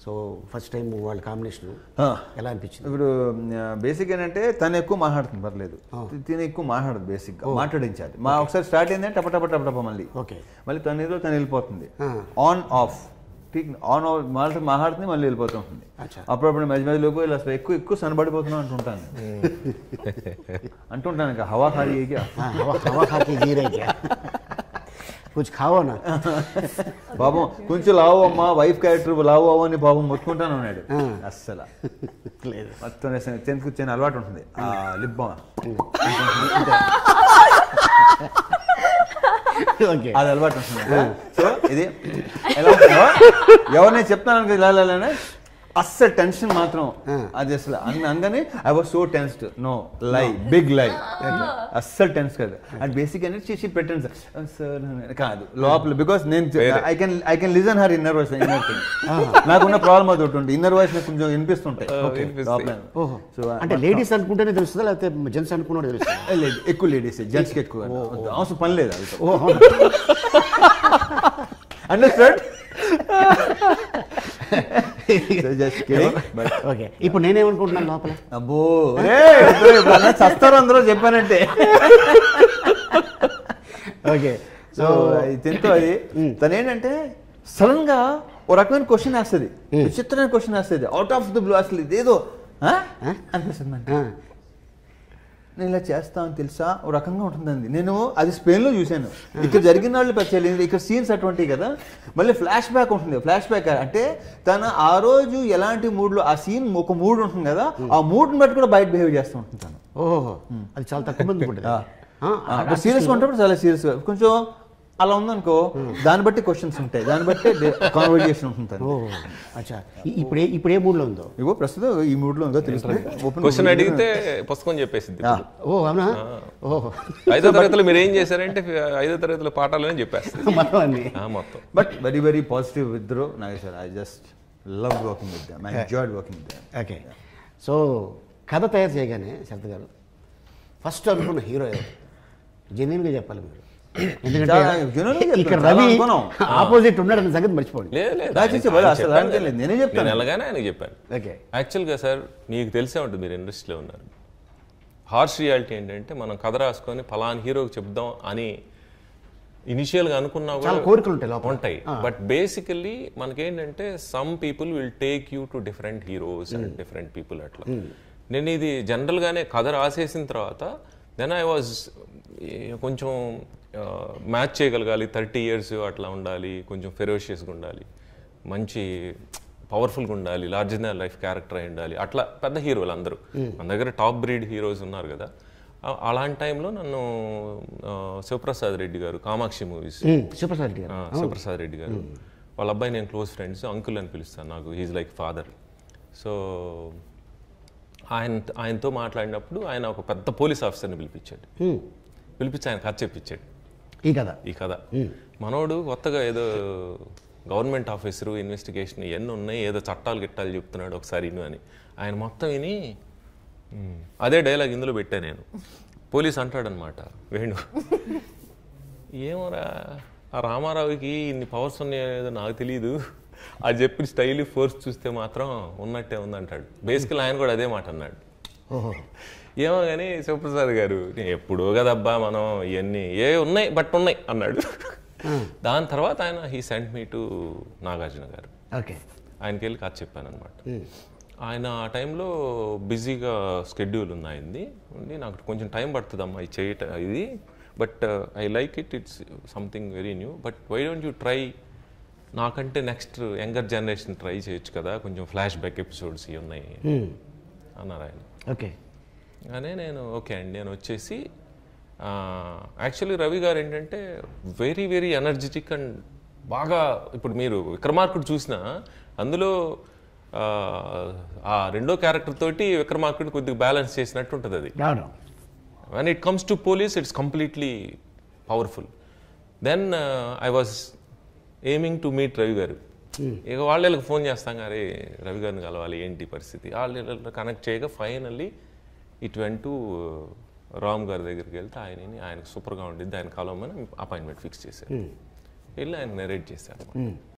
So first time వాళ్ళ combination ఆ. ఎలా అనిపించింది ఇప్పుడు బేసిక్ ఏంటంటే తను ఎక్కువ మాట్లాడుతుంది పర్లేదు తిని ఎక్కువ మాట్లాడదు బేసిక్ మాట్లాడించాలి మా ఒకసారి స్టార్ట్ అయిందంటే టప టప టప టప మళ్ళీ ఓకే మళ్ళీ తన ఏదో తను వెళ్ళిపోతుంది ఆ. ఆన్ ఆఫ్ ఠీక్ ఆన్ ఆఫ్ మాట్లాడి మాట్లాడుతుంది మళ్ళీ వెళ్ళిపోతూ ఉంటుంది అచ్చా. అప్పుడప్పుడు మధ్య మధ్యలోకి ఇలా అసలు ఎక్కువ ఎక్కువ సనబడిపోతున్నాం అంటుంటాను అంటుంటాను ఇంకా హవా ఖాళీ అయ్యి हाँ, हवा हवा खा के जी रहे क्या कुछ खाओ ना పాపం కొంచెం లావు అమ్మా వైఫ్ క్యారెక్టర్ లావు అవ్వ అని పాపం మొత్తుకుంటాను అన్నాడు ఆ. అస్సలు లేదు మొత్తం టెన్త్ కూర్చొని అలవాటు ఉంటుంది ఆ లిప్ బామ్ ఓకే అది అలవాటు ఉంటుంది సో ఇది ఎలా ఉంటుందో ఎవరిని చెప్తాను అనుకో ఇలా ఇలా ఇలా అస్సలు టెన్షన్ మాత్రం అది అసలు అన్న అనగానే I was so tensed no lie big lie అస్సలు టెన్స్ కాదు అండ్ బేసిక్ అనేది చేసి పెట్టండి సార్ సార్ కాదు లోపల బికాస్ నేను I can I can listen her inner voice inner thing నాకున్న ప్రాబ్లం అది ఒకటి ఉంటుంది ఇన్నర్ వాయిస్ నాకు కొంచెం వినిపిస్తుంటాయి వినిపిస్తాయి. లోపల ఓహో సో అంటే లేడీస్ అనుకుంటేనే తెలుస్తుందా లేకపోతే జెంట్స్ అనుకున్నాడు తెలుస్తుందా లేదు ఎక్కువ లేడీస్ జెంట్స్కి ఎక్కువ అవసరం పని లేదు అది ఓ అవును. Understand just kidding but okay ఇప్పుడు నేనేమనుకుంటున్నాను లోపల అబ్బో ఏయ్, వద్దులే, ఇప్పుడు అలా చస్తారు అందరూ చెప్పానంటే ఓకే సో తింటూ అది తను ఏంటంటే సడన్ గా ఓ రకమైన క్వశ్చన్ వేస్తుంది విచిత్రమైన క్వశ్చన్ వేస్తుంది అవుట్ ఆఫ్ ది బ్లూ అసలు ఇదేదో ఆ? అనిపిస్తుంది మనకి. ఆ, నేను ఇలా చేస్తాను తెలుసా ఓ రకంగా ఉంటుందండి నేను అది స్పెయిన్లో చూశాను ఇక్కడ జరిగిన వాళ్ళు పరిచయం ఇక్కడ సీన్స్ అటువంటివి కదా మళ్ళీ ఫ్లాష్ బ్యాక్ ఉంటుంది ఫ్లాష్ బ్యాక్ అంటే తను ఆ రోజు ఎలాంటి మూడ్లో ఆ సీన్ ఒక మూడ్ ఉంటుంది కదా ఆ మూడ్ని బట్టి కూడా బయట బిహేవ్ చేస్తూ ఉంటుంది తను ఓహో అది చాలా తక్కువ మంది ఉంటుంది సీరియస్గా ఉన్నప్పుడు చాలా సీరియస్గా కొంచెం అలా ఉందనుకో దాన్ని బట్టి క్వశ్చన్స్ ఉంటాయి దాన్ని బట్టి కాన్వర్జేషన్ ఉంటుంది తను. ఓ అచ్చా ఇ- ఇప్పుడు ఏ ఇప్పుడు ఏ మూడ్లో ఉందో ఇగో ప్రస్తుతం ఈ మూడ్లో ఉందో తెలుస్తుంది Open క్వశ్చన్ book. అడిగితే పుస్తకం చెప్పేసింది ఆ. ఓ అవునా ఓహో ఐదో తరగతిలో మీరు ఏం చేశారంటే ఐదో తరగతిలో పాఠాలని చెప్పేస్తుంది మొత్తం అన్ని ఆ, మొత్తం బట్ వెరీ వెరీ పాజిటివ్ ఇద్దరు Nageshwar I just love working with them I enjoyed working with them okay so కథ తయారు చేయగానే శరత్ గారు ఫస్ట్ అనుకున్న హీరో ఎవరు జెన్యున్గా చెప్పాలి మీరు ఎందుకంటే చాలా genuine గా ఇక్కడ చెప్తాను, చాలా రవి అనుకున్నాం. ఆపోజిట్ ఉన్నాడన్న సంగతి మర్చిపోండి లేదు లేదు నాకు ఆయన- చెప్పాలి, ఆయన అసలు చెప్పాను దానికేం లేదు, నేనే చెప్తాను. నేను ఎలాగానే ఆయనకి చెప్పాను ఓకే యాక్చువల్గా సార్ మీకు తెలిసే ఉంటుంది మీరు ఇండస్ట్రీలో ఉన్నారు హార్ష్ రియాలిటీ ఏంటంటే మనం కథ రాసుకొని ఫలాన్ హీరోకి చెప్దాం అని ఇనిషియల్గా అనుకున్నా చాలా కూడా కోరికలు ఉంటాయి లోపల ఉంటాయి బట్ బేసికల్లీ మనకేంటంటే some people will take you to different heroes and different people అట్లా నేను ఇది జనరల్గానే కథ రాసేసిన తర్వాత దెన్ ఐ వాజ్ కొంచెం మ్యాచ్ చేయగలగాలి థర్టీ ఇయర్స్ అట్లా ఉండాలి కొంచెం ఫెరోషియస్గా ఉండాలి మంచి పవర్ఫుల్గా ఉండాలి లార్జర్ దాన్ లైఫ్ క్యారెక్టర్ అయి ఉండాలి అట్లా పెద్ద హీరోలు అందరూ మన దగ్గర టాప్ బ్రీడ్ హీరోస్ ఉన్నారు కదా ఆ- అలాంటి టైంలో నన్ను ఆ, శివప్రసాద్ రెడ్డి గారు కామాక్షి మూవీస్ సూపర్ రెడ్డి గారు ఆ, శివప్రసాద్ రెడ్డి గారు వాళ్ళ అబ్బాయి నేను క్లోజ్ ఫ్రెండ్స్ అంకుల్ అని పిలుస్తాను నాకు హీజ్ లైక్ ఫాదర్ సో ఆయన ఆయనతో మాట్లాడినప్పుడు ఆయన ఒక పెద్ద పోలీస్ ఆఫీసర్ని పిలిపించాడు Hmm. పిలిపించి ఆయన కథ చెప్పించాడు ఈ కథ ఈ కథ మనోడు కొత్తగా ఏదో గవర్నమెంట్ ఆఫీసరు ఇన్వెస్టిగేషన్ ఇవన్నీ ఉన్నాయి ఏదో చట్టాలు గిట్టాలు చెప్తున్నాడు ఒకసారి ఇను అని ఆయన మొత్తం విని "మ్మ్." అదే డైలాగ్ ఇందులో పెట్టా నేను పోలీస్ అంటాడనమాట వేణు ఏమోరా ఆ రామారావుకి ఇన్ని పవర్స్ ఉన్నాయో నాకు తెలియదు అది చెప్పిన స్టైల్ ఫోర్స్ చూస్తే మాత్రం ఉన్నట్టే ఉంది అంటాడు బేసికల్ ఆయన కూడా అదే మాట అన్నాడు ఓహో ఏమో కానీ శివప్రసాద్ గారు "నేను ఎప్పుడో కదబ్బా మనం ఇవన్నీ ఏ ఉన్నాయి బట్ ఉన్నాయి అన్నాడు దాని తర్వాత ఆయన he sent me to Nagarjuna garu okay ఆయనకి వెళ్ళి కథ చెప్పాను అనమాట ఆయన ఆ టైంలో బిజీగా స్కెడ్యూల్ ఉంది ఆయనది ఉండి నాకు కొంచెం టైం పడుతుందమ్మా ఇది చేయట ఇది but I like it it's something very new but why don't you try నాకంటే నెక్స్ట్ యంగర్ జనరేషన్ ట్రై చేయొచ్చు కదా కొంచెం ఫ్లాష్ బ్యాక్ ఎపిసోడ్స్ ఇవి ఉన్నాయి అన్నారు ఆయన ఓకే అనే నేను ఓకే అండి నేను వచ్చేసి యాక్చువల్లీ రవి గారు ఏంటంటే వెరీ వెరీ ఎనర్జెటిక్ అండ్ బాగా ఇప్పుడు మీరు విక్రమార్కుడు చూసినా అందులో ఆ, ఆ రెండో క్యారెక్టర్ తోటి విక్రమార్కుడు కొద్దిగా బ్యాలెన్స్ చేసినట్టు ఉంటుంది అది రావడం when it comes to police it's completely powerful then uh, i was aiming to meet Ravi గారు ఇక వాళ్ళకి ఫోన్ చేస్తాం గారి రవి గారిని కలవాలి ఏంటి పరిస్థితి వాళ్ళు కనెక్ట్ చేయగా finally it went to Ram గారి దగ్గరికి వెళ్తే ఆయనని ఆయనకు సూపర్గా ఉండిద్ది ఆయన కలవమని అపాయింట్మెంట్ ఫిక్స్ చేశారు వెళ్ళి ఆయన నెరేట్ చేశారు